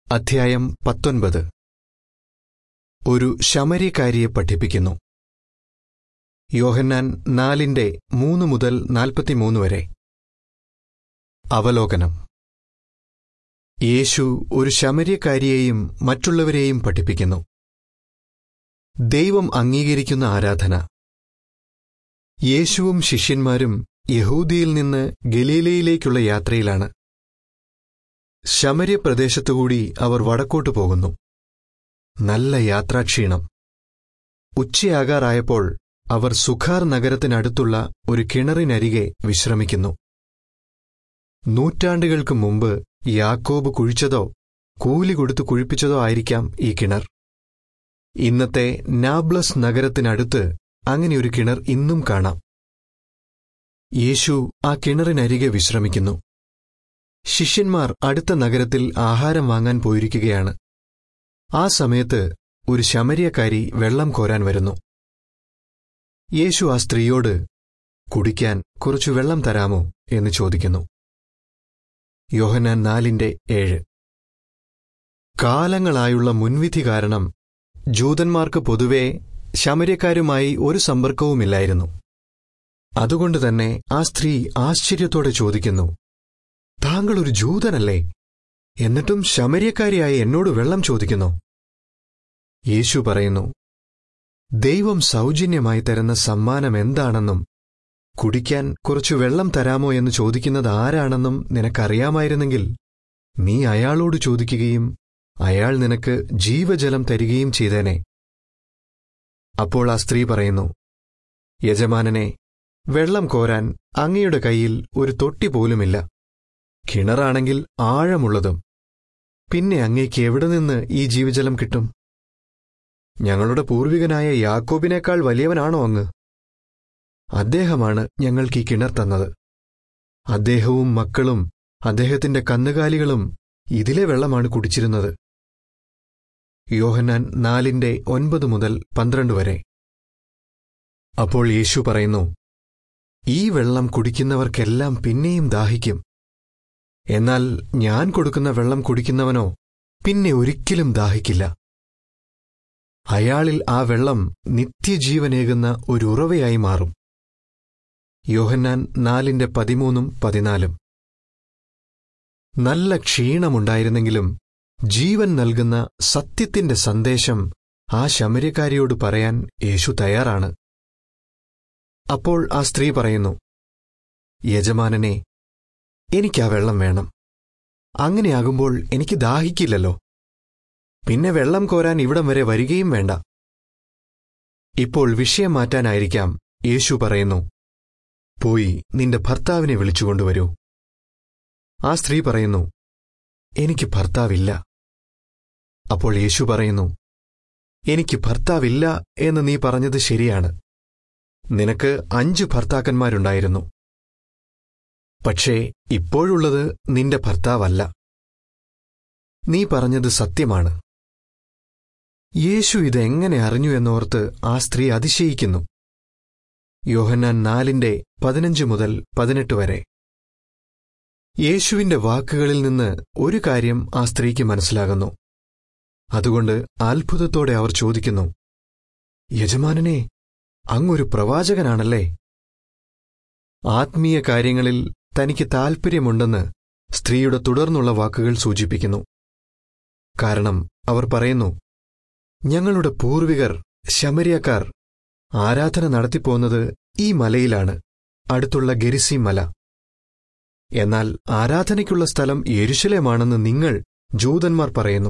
അധ്യായം പത്തൊൻപത് ഒരു ശമര്യക്കാരിയെ പഠിപ്പിക്കുന്നു യോഹന്നാൻ നാലിന്റെ മൂന്ന് മുതൽ നാൽപ്പത്തിമൂന്ന് വരെ അവലോകനം യേശു ഒരു ശമര്യക്കാരിയെയും മറ്റുള്ളവരെയും പഠിപ്പിക്കുന്നു ദൈവം അംഗീകരിക്കുന്ന ആരാധന യേശുവും ശിഷ്യന്മാരും യഹൂദിയിൽ നിന്ന് ഗലീലയിലേക്കുള്ള യാത്രയിലാണ് ശമര്യപ്രദേശത്തുകൂടി അവർ വടക്കോട്ടു പോകുന്നു നല്ല യാത്രാക്ഷീണം ഉച്ചയാകാറായപ്പോൾ അവർ സുഖാർ നഗരത്തിനടുത്തുള്ള ഒരു കിണറിനരികെ വിശ്രമിക്കുന്നു നൂറ്റാണ്ടുകൾക്ക് മുമ്പ് യാക്കോബ് കുഴിച്ചതോ കൂലി കൊടുത്തു കുഴിപ്പിച്ചതോ ആയിരിക്കാം ഈ കിണർ ഇന്നത്തെ നാബ്ലസ് നഗരത്തിനടുത്ത് അങ്ങനെയൊരു കിണർ ഇന്നും കാണാം യേശു ആ കിണറിനരികെ വിശ്രമിക്കുന്നു ശിഷ്യന്മാർ അടുത്ത നഗരത്തിൽ ആഹാരം വാങ്ങാൻ പോയിരിക്കുകയാണ് ആ സമയത്ത് ഒരു ശമര്യക്കാരി വെള്ളം കോരാൻ വരുന്നു യേശു ആ സ്ത്രീയോട് കുടിക്കാൻ കുറച്ചു വെള്ളം തരാമോ എന്ന് ചോദിക്കുന്നു യോഹനാൻ നാലിന്റെ ഏഴ് കാലങ്ങളായുള്ള മുൻവിധി കാരണം ജൂതന്മാർക്ക് പൊതുവെ ശമര്യക്കാരുമായി ഒരു സമ്പർക്കവുമില്ലായിരുന്നു അതുകൊണ്ട് തന്നെ ആ സ്ത്രീ ആശ്ചര്യത്തോടെ ചോദിക്കുന്നു താങ്കൾ ഒരു ജൂതനല്ലേ എന്നിട്ടും ശമര്യക്കാരിയായ എന്നോട് വെള്ളം ചോദിക്കുന്നു യേശു പറയുന്നു ദൈവം സൗജന്യമായി തരുന്ന സമ്മാനം എന്താണെന്നും കുടിക്കാൻ കുറച്ചു വെള്ളം തരാമോ എന്ന് ചോദിക്കുന്നത് ആരാണെന്നും നിനക്കറിയാമായിരുന്നെങ്കിൽ നീ അയാളോട് ചോദിക്കുകയും അയാൾ നിനക്ക് ജീവജലം തരികയും ചെയ്തേനെ അപ്പോൾ ആ സ്ത്രീ പറയുന്നു യജമാനനെ വെള്ളം കോരാൻ അങ്ങയുടെ കയ്യിൽ ഒരു തൊട്ടി പോലുമില്ല കിണറാണെങ്കിൽ ആഴമുള്ളതും പിന്നെ അങ്ങേക്ക് എവിടെ നിന്ന് ഈ ജീവജലം കിട്ടും ഞങ്ങളുടെ പൂർവികനായ യാക്കോബിനേക്കാൾ വലിയവനാണോ അങ്ങ് അദ്ദേഹമാണ് ഞങ്ങൾക്ക് ഈ കിണർ തന്നത് അദ്ദേഹവും മക്കളും അദ്ദേഹത്തിന്റെ കന്നുകാലികളും ഇതിലെ വെള്ളമാണ് കുടിച്ചിരുന്നത് യോഹന്നാൻ നാലിന്റെ ഒൻപത് മുതൽ പന്ത്രണ്ട് വരെ അപ്പോൾ യേശു പറയുന്നു ഈ വെള്ളം കുടിക്കുന്നവർക്കെല്ലാം പിന്നെയും ദാഹിക്കും എന്നാൽ ഞാൻ കൊടുക്കുന്ന വെള്ളം കുടിക്കുന്നവനോ പിന്നെ ഒരിക്കലും ദാഹിക്കില്ല അയാളിൽ ആ വെള്ളം നിത്യജീവനേകുന്ന ഒരു ഉറവയായി മാറും യോഹന്നാൻ നാലിന്റെ പതിമൂന്നും പതിനാലും നല്ല ക്ഷീണമുണ്ടായിരുന്നെങ്കിലും ജീവൻ നൽകുന്ന സത്യത്തിന്റെ സന്ദേശം ആ ശമര്യക്കാരിയോട് പറയാൻ യേശു തയ്യാറാണ് അപ്പോൾ ആ സ്ത്രീ പറയുന്നു യജമാനനെ എനിക്ക് ആ വെള്ളം വേണം അങ്ങനെയാകുമ്പോൾ എനിക്ക് ദാഹിക്കില്ലല്ലോ പിന്നെ വെള്ളം കോരാൻ ഇവിടം വരെ വരികയും വേണ്ട ഇപ്പോൾ വിഷയം മാറ്റാനായിരിക്കാം യേശു പറയുന്നു പോയി നിന്റെ ഭർത്താവിനെ വിളിച്ചുകൊണ്ടുവരൂ ആ സ്ത്രീ പറയുന്നു എനിക്ക് ഭർത്താവില്ല അപ്പോൾ യേശു പറയുന്നു എനിക്ക് ഭർത്താവില്ല എന്ന് നീ പറഞ്ഞത് ശരിയാണ് നിനക്ക് അഞ്ചു ഭർത്താക്കന്മാരുണ്ടായിരുന്നു പക്ഷേ ഇപ്പോഴുള്ളത് നിന്റെ ഭർത്താവല്ല നീ പറഞ്ഞത് സത്യമാണ് യേശു ഇതെങ്ങനെ അറിഞ്ഞു എന്നോർത്ത് ആ സ്ത്രീ അതിശയിക്കുന്നു യോഹന്നാൻ നാലിന്റെ പതിനഞ്ച് മുതൽ പതിനെട്ട് വരെ യേശുവിന്റെ വാക്കുകളിൽ നിന്ന് ഒരു കാര്യം ആ സ്ത്രീക്ക് മനസ്സിലാകുന്നു അതുകൊണ്ട് അത്ഭുതത്തോടെ അവർ ചോദിക്കുന്നു യജമാനനെ അങ്ങൊരു പ്രവാചകനാണല്ലേ ആത്മീയ കാര്യങ്ങളിൽ തനിക്ക് താൽപ്പര്യമുണ്ടെന്ന് സ്ത്രീയുടെ തുടർന്നുള്ള വാക്കുകൾ സൂചിപ്പിക്കുന്നു കാരണം അവർ പറയുന്നു ഞങ്ങളുടെ പൂർവികർ ശമരിയക്കാർ ആരാധന നടത്തിപ്പോന്നത് ഈ മലയിലാണ് അടുത്തുള്ള ഗെരിസി മല എന്നാൽ ആരാധനയ്ക്കുള്ള സ്ഥലം യെരുശലേമാണെന്ന് നിങ്ങൾ ജൂതന്മാർ പറയുന്നു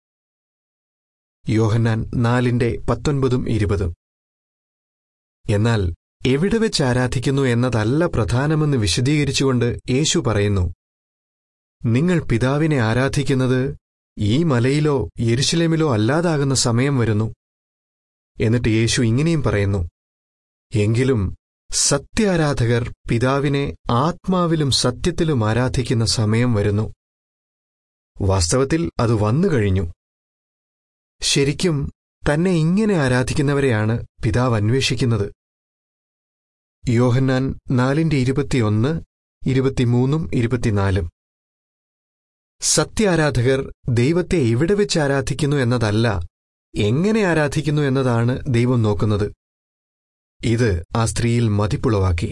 യോഹന്നാൻ നാലിന്റെ പത്തൊൻപതും ഇരുപതും എന്നാൽ എവിടെ വെച്ച് ആരാധിക്കുന്നു എന്നതല്ല പ്രധാനമെന്ന് വിശദീകരിച്ചുകൊണ്ട് യേശു പറയുന്നു നിങ്ങൾ പിതാവിനെ ആരാധിക്കുന്നത് ഈ മലയിലോ യെരുശലേമിലോ അല്ലാതാകുന്ന സമയം വരുന്നു എന്നിട്ട് യേശു ഇങ്ങനെയും പറയുന്നു എങ്കിലും സത്യാരാധകർ പിതാവിനെ ആത്മാവിലും സത്യത്തിലും ആരാധിക്കുന്ന സമയം വരുന്നു വാസ്തവത്തിൽ അത് വന്നു കഴിഞ്ഞു ശരിക്കും തന്നെ ഇങ്ങനെ ആരാധിക്കുന്നവരെയാണ് പിതാവ് അന്വേഷിക്കുന്നത് യോഹന്നാൻ നാലിന്റെ ഇരുപത്തിയൊന്ന് ഇരുപത്തിമൂന്നും ഇരുപത്തിനാലും സത്യാരാധകർ ദൈവത്തെ എവിടെ വെച്ച് ആരാധിക്കുന്നു എന്നതല്ല എങ്ങനെ ആരാധിക്കുന്നു എന്നതാണ് ദൈവം നോക്കുന്നത് ഇത് ആ സ്ത്രീയിൽ മതിപ്പുളവാക്കി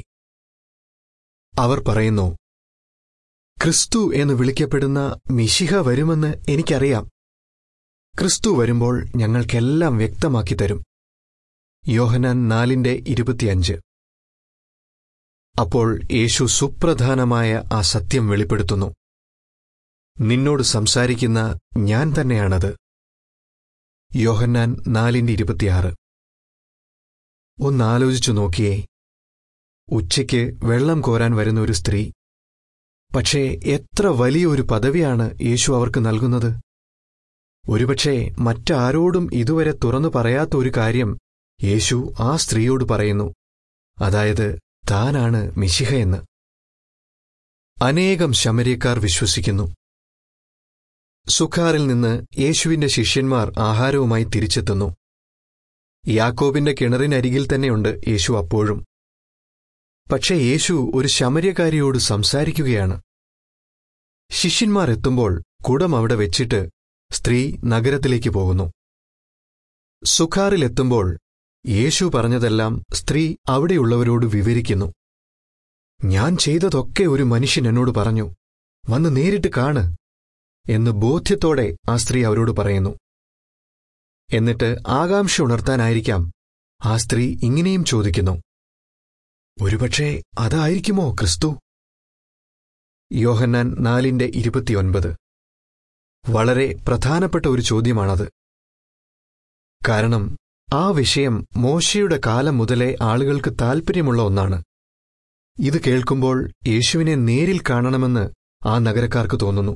അവർ പറയുന്നു ക്രിസ്തു എന്ന് വിളിക്കപ്പെടുന്ന മിശിഹ വരുമെന്ന് എനിക്കറിയാം ക്രിസ്തു വരുമ്പോൾ ഞങ്ങൾക്കെല്ലാം വ്യക്തമാക്കി തരും യോഹനാൻ നാലിന്റെ ഇരുപത്തിയഞ്ച് അപ്പോൾ യേശു സുപ്രധാനമായ ആ സത്യം വെളിപ്പെടുത്തുന്നു നിന്നോട് സംസാരിക്കുന്ന ഞാൻ തന്നെയാണത് യോഹന്നാൻ നാലിന്റെ ഇരുപത്തിയാറ് ഒന്നാലോചിച്ചു നോക്കിയേ ഉച്ചയ്ക്ക് വെള്ളം കോരാൻ വരുന്ന ഒരു സ്ത്രീ പക്ഷേ എത്ര വലിയ ഒരു പദവിയാണ് യേശു അവർക്ക് നൽകുന്നത് ഒരുപക്ഷെ മറ്റാരോടും ഇതുവരെ തുറന്നു പറയാത്ത ഒരു കാര്യം യേശു ആ സ്ത്രീയോട് പറയുന്നു അതായത് താനാണ് മിശിഹയെന്ന് അനേകം ശമര്യക്കാർ വിശ്വസിക്കുന്നു സുഖാറിൽ നിന്ന് യേശുവിന്റെ ശിഷ്യന്മാർ ആഹാരവുമായി തിരിച്ചെത്തുന്നു യാക്കോബിന്റെ കിണറിനരികിൽ തന്നെയുണ്ട് യേശു അപ്പോഴും പക്ഷേ യേശു ഒരു ശമര്യക്കാരിയോട് സംസാരിക്കുകയാണ് ശിഷ്യന്മാർ എത്തുമ്പോൾ കുടം അവിടെ വെച്ചിട്ട് സ്ത്രീ നഗരത്തിലേക്ക് പോകുന്നു സുഖാറിലെത്തുമ്പോൾ യേശു പറഞ്ഞതെല്ലാം സ്ത്രീ അവിടെയുള്ളവരോട് വിവരിക്കുന്നു ഞാൻ ചെയ്തതൊക്കെ ഒരു മനുഷ്യൻ എന്നോട് പറഞ്ഞു വന്ന് നേരിട്ട് കാണ് എന്ന് ബോധ്യത്തോടെ ആ സ്ത്രീ അവരോട് പറയുന്നു എന്നിട്ട് ആകാംക്ഷ ഉണർത്താനായിരിക്കാം ആ സ്ത്രീ ഇങ്ങനെയും ചോദിക്കുന്നു ഒരുപക്ഷെ അതായിരിക്കുമോ ക്രിസ്തു യോഹന്നാൻ നാലിന്റെ ഇരുപത്തിയൊൻപത് വളരെ പ്രധാനപ്പെട്ട ഒരു ചോദ്യമാണത് കാരണം ആ വിഷയം മോശയുടെ കാലം മുതലേ ആളുകൾക്ക് താൽപ്പര്യമുള്ള ഒന്നാണ് ഇത് കേൾക്കുമ്പോൾ യേശുവിനെ നേരിൽ കാണണമെന്ന് ആ നഗരക്കാർക്ക് തോന്നുന്നു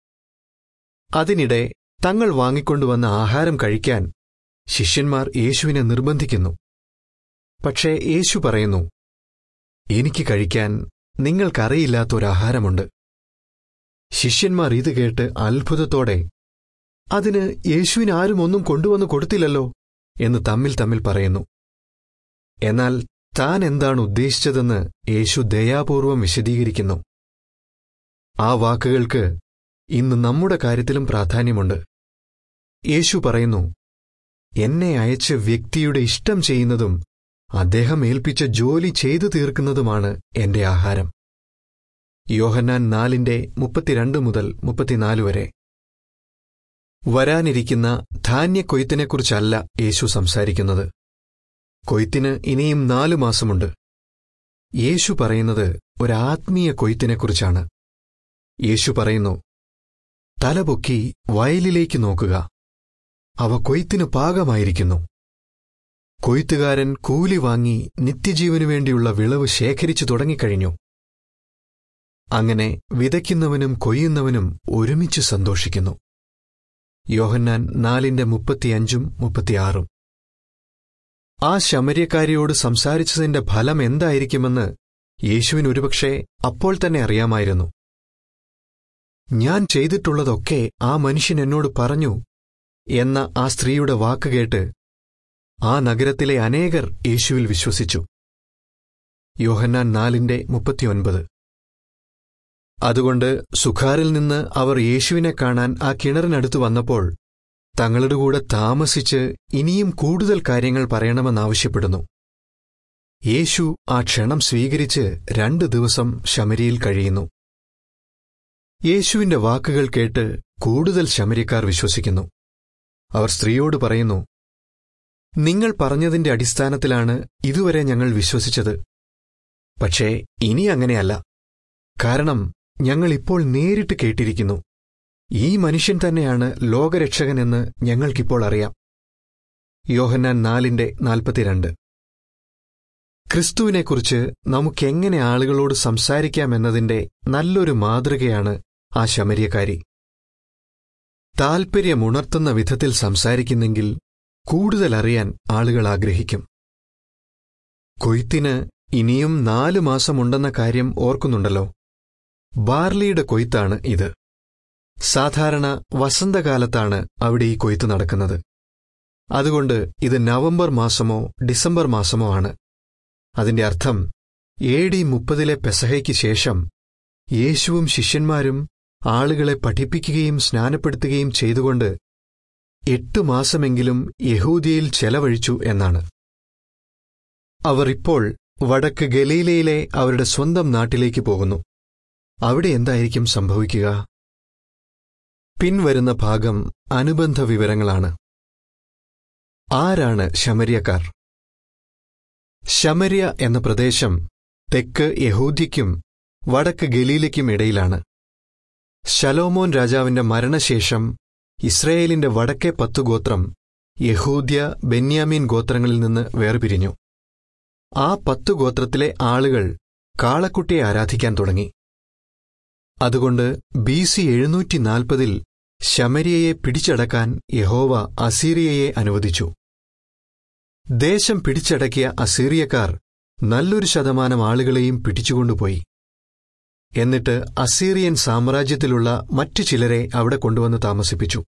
അതിനിടെ തങ്ങൾ വാങ്ങിക്കൊണ്ടുവന്ന ആഹാരം കഴിക്കാൻ ശിഷ്യന്മാർ യേശുവിനെ നിർബന്ധിക്കുന്നു പക്ഷേ യേശു പറയുന്നു എനിക്ക് കഴിക്കാൻ നിങ്ങൾക്കറിയില്ലാത്തൊരാഹാരമുണ്ട് ശിഷ്യന്മാർ ഇത് കേട്ട് അത്ഭുതത്തോടെ അതിന് യേശുവിന് ആരും ഒന്നും കൊണ്ടുവന്നു കൊടുത്തില്ലല്ലോ എന്ന് തമ്മിൽ തമ്മിൽ പറയുന്നു എന്നാൽ താൻ എന്താണ് ഉദ്ദേശിച്ചതെന്ന് യേശു ദയാപൂർവം വിശദീകരിക്കുന്നു ആ വാക്കുകൾക്ക് ഇന്ന് നമ്മുടെ കാര്യത്തിലും പ്രാധാന്യമുണ്ട് യേശു പറയുന്നു എന്നെ അയച്ച വ്യക്തിയുടെ ഇഷ്ടം ചെയ്യുന്നതും അദ്ദേഹം ഏൽപ്പിച്ച ജോലി ചെയ്തു തീർക്കുന്നതുമാണ് എന്റെ ആഹാരം യോഹന്നാൻ നാലിന്റെ മുപ്പത്തിരണ്ട് മുതൽ മുപ്പത്തിനാല് വരെ വരാനിരിക്കുന്ന ധാന്യക്കൊയ്ത്തിനെക്കുറിച്ചല്ല യേശു സംസാരിക്കുന്നത് കൊയ്ത്തിന് ഇനിയും നാലു മാസമുണ്ട് യേശു പറയുന്നത് ഒരാത്മീയ കൊയ്ത്തിനെക്കുറിച്ചാണ് യേശു പറയുന്നു തലപൊക്കി വയലിലേക്ക് നോക്കുക അവ കൊയ്ത്തിനു പാകമായിരിക്കുന്നു കൊയ്ത്തുകാരൻ കൂലി വാങ്ങി നിത്യജീവനു വേണ്ടിയുള്ള വിളവ് ശേഖരിച്ചു തുടങ്ങിക്കഴിഞ്ഞു അങ്ങനെ വിതയ്ക്കുന്നവനും കൊയ്യുന്നവനും ഒരുമിച്ച് സന്തോഷിക്കുന്നു യോഹന്നാൻ നാലിന്റെ മുപ്പത്തിയഞ്ചും മുപ്പത്തിയാറും ആ ശമര്യക്കാരിയോട് സംസാരിച്ചതിന്റെ ഫലം എന്തായിരിക്കുമെന്ന് യേശുവിന് ഒരുപക്ഷെ അപ്പോൾ തന്നെ അറിയാമായിരുന്നു ഞാൻ ചെയ്തിട്ടുള്ളതൊക്കെ ആ മനുഷ്യൻ എന്നോട് പറഞ്ഞു എന്ന ആ സ്ത്രീയുടെ വാക്കുകേട്ട് ആ നഗരത്തിലെ അനേകർ യേശുവിൽ വിശ്വസിച്ചു യോഹന്നാൻ നാലിന്റെ മുപ്പത്തിയൊൻപത് അതുകൊണ്ട് സുഖാരിൽ നിന്ന് അവർ യേശുവിനെ കാണാൻ ആ കിണറിനടുത്ത് വന്നപ്പോൾ തങ്ങളുടെ കൂടെ താമസിച്ച് ഇനിയും കൂടുതൽ കാര്യങ്ങൾ പറയണമെന്നാവശ്യപ്പെടുന്നു യേശു ആ ക്ഷണം സ്വീകരിച്ച് രണ്ട് ദിവസം ശമരിയിൽ കഴിയുന്നു യേശുവിന്റെ വാക്കുകൾ കേട്ട് കൂടുതൽ ശമരിക്കാർ വിശ്വസിക്കുന്നു അവർ സ്ത്രീയോട് പറയുന്നു നിങ്ങൾ പറഞ്ഞതിന്റെ അടിസ്ഥാനത്തിലാണ് ഇതുവരെ ഞങ്ങൾ വിശ്വസിച്ചത് പക്ഷേ ഇനി അങ്ങനെയല്ല കാരണം ഞങ്ങൾ ഇപ്പോൾ നേരിട്ട് കേട്ടിരിക്കുന്നു ഈ മനുഷ്യൻ തന്നെയാണ് ലോകരക്ഷകനെന്ന് ഞങ്ങൾക്കിപ്പോൾ അറിയാം യോഹന്നാൻ നാലിന്റെ നാൽപ്പത്തിരണ്ട് ക്രിസ്തുവിനെക്കുറിച്ച് നമുക്കെങ്ങനെ ആളുകളോട് സംസാരിക്കാമെന്നതിന്റെ നല്ലൊരു മാതൃകയാണ് ആ ശമര്യക്കാരി താൽപ്പര്യമുണർത്തുന്ന വിധത്തിൽ സംസാരിക്കുന്നെങ്കിൽ കൂടുതൽ അറിയാൻ ആളുകൾ ആഗ്രഹിക്കും കൊയ്ത്തിന് ഇനിയും നാലു മാസമുണ്ടെന്ന കാര്യം ഓർക്കുന്നുണ്ടല്ലോ ബാർലിയുടെ കൊയ്ത്താണ് ഇത് സാധാരണ വസന്തകാലത്താണ് അവിടെ ഈ കൊയ്ത്ത് നടക്കുന്നത് അതുകൊണ്ട് ഇത് നവംബർ മാസമോ ഡിസംബർ മാസമോ ആണ് അതിന്റെ അർത്ഥം എ ഡി മുപ്പതിലെ പെസഹയ്ക്ക് ശേഷം യേശുവും ശിഷ്യന്മാരും ആളുകളെ പഠിപ്പിക്കുകയും സ്നാനപ്പെടുത്തുകയും ചെയ്തുകൊണ്ട് എട്ടു മാസമെങ്കിലും യഹൂദിയയിൽ ചെലവഴിച്ചു എന്നാണ് അവർ ഇപ്പോൾ വടക്ക് ഗലീലയിലെ അവരുടെ സ്വന്തം നാട്ടിലേക്ക് പോകുന്നു അവിടെ എന്തായിരിക്കും സംഭവിക്കുക പിൻവരുന്ന ഭാഗം അനുബന്ധ വിവരങ്ങളാണ് ആരാണ് ശമര്യക്കാർ ശമര്യ എന്ന പ്രദേശം തെക്ക് യഹൂദ്യയ്ക്കും വടക്ക് ഗലീലയ്ക്കും ഇടയിലാണ് ശലോമോൻ രാജാവിന്റെ മരണശേഷം ഇസ്രയേലിന്റെ വടക്കേ പത്തു ഗോത്രം യഹൂദ്യ ബെന്യാമീൻ ഗോത്രങ്ങളിൽ നിന്ന് വേർപിരിഞ്ഞു ആ പത്തു ഗോത്രത്തിലെ ആളുകൾ കാളക്കുട്ടിയെ ആരാധിക്കാൻ തുടങ്ങി അതുകൊണ്ട് ബി സി എഴുന്നൂറ്റി നാൽപ്പതിൽ ശമരിയയെ പിടിച്ചടക്കാൻ യഹോവ അസീറിയയെ അനുവദിച്ചു ദേശം പിടിച്ചടക്കിയ അസീറിയക്കാർ നല്ലൊരു ശതമാനം ആളുകളെയും പിടിച്ചുകൊണ്ടുപോയി എന്നിട്ട് അസീറിയൻ സാമ്രാജ്യത്തിലുള്ള മറ്റു ചിലരെ അവിടെ കൊണ്ടുവന്ന് താമസിപ്പിച്ചു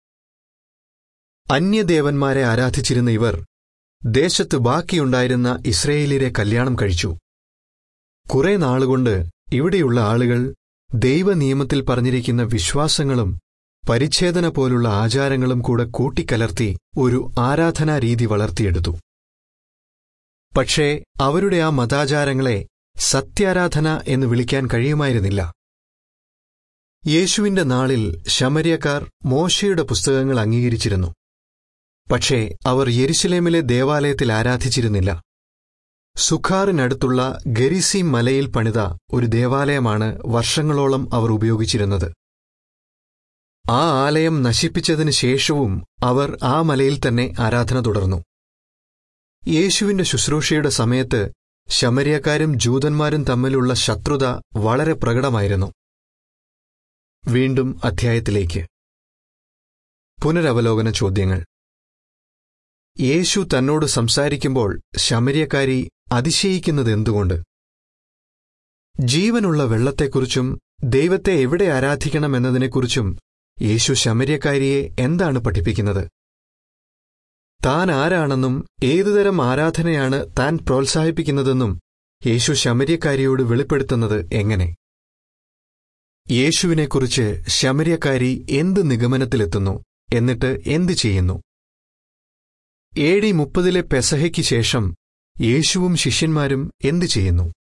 അന്യദേവന്മാരെ ആരാധിച്ചിരുന്ന ഇവർ ദേശത്ത് ബാക്കിയുണ്ടായിരുന്ന ഇസ്രയേലിരെ കല്യാണം കഴിച്ചു കുറെ നാളുകൊണ്ട് ഇവിടെയുള്ള ആളുകൾ ദൈവനിയമത്തിൽ പറഞ്ഞിരിക്കുന്ന വിശ്വാസങ്ങളും പരിച്ഛേദന പോലുള്ള ആചാരങ്ങളും കൂടെ കൂട്ടിക്കലർത്തി ഒരു ആരാധനാരീതി വളർത്തിയെടുത്തു പക്ഷേ അവരുടെ ആ മതാചാരങ്ങളെ സത്യാരാധന എന്ന് വിളിക്കാൻ കഴിയുമായിരുന്നില്ല യേശുവിന്റെ നാളിൽ ശമര്യക്കാർ മോശയുടെ പുസ്തകങ്ങൾ അംഗീകരിച്ചിരുന്നു പക്ഷേ അവർ യെരുശലേമിലെ ദേവാലയത്തിൽ ആരാധിച്ചിരുന്നില്ല സുഖാറിനടുത്തുള്ള ഗരിസീം മലയിൽ പണിത ഒരു ദേവാലയമാണ് വർഷങ്ങളോളം അവർ ഉപയോഗിച്ചിരുന്നത് ആ ആലയം നശിപ്പിച്ചതിനു ശേഷവും അവർ ആ മലയിൽ തന്നെ ആരാധന തുടർന്നു യേശുവിന്റെ ശുശ്രൂഷയുടെ സമയത്ത് ശമര്യക്കാരും ജൂതന്മാരും തമ്മിലുള്ള ശത്രുത വളരെ പ്രകടമായിരുന്നു വീണ്ടും അധ്യായത്തിലേക്ക് പുനരവലോകന ചോദ്യങ്ങൾ യേശു തന്നോട് സംസാരിക്കുമ്പോൾ ശമര്യക്കാരി അതിശയിക്കുന്നതെന്തുകൊണ്ട് ജീവനുള്ള വെള്ളത്തെക്കുറിച്ചും ദൈവത്തെ എവിടെ ആരാധിക്കണമെന്നതിനെക്കുറിച്ചും യേശു ശമര്യക്കാരിയെ എന്താണ് പഠിപ്പിക്കുന്നത് താൻ ആരാണെന്നും ഏതുതരം ആരാധനയാണ് താൻ പ്രോത്സാഹിപ്പിക്കുന്നതെന്നും യേശു ശമര്യക്കാരിയോട് വെളിപ്പെടുത്തുന്നത് എങ്ങനെ യേശുവിനെക്കുറിച്ച് ശമര്യക്കാരി എന്ത് നിഗമനത്തിലെത്തുന്നു എന്നിട്ട് എന്തു ചെയ്യുന്നു എ ഡി മുപ്പതിലെ പെസഹയ്ക്ക് ശേഷം യേശുവും ശിഷ്യന്മാരും എന്തു ചെയ്യുന്നു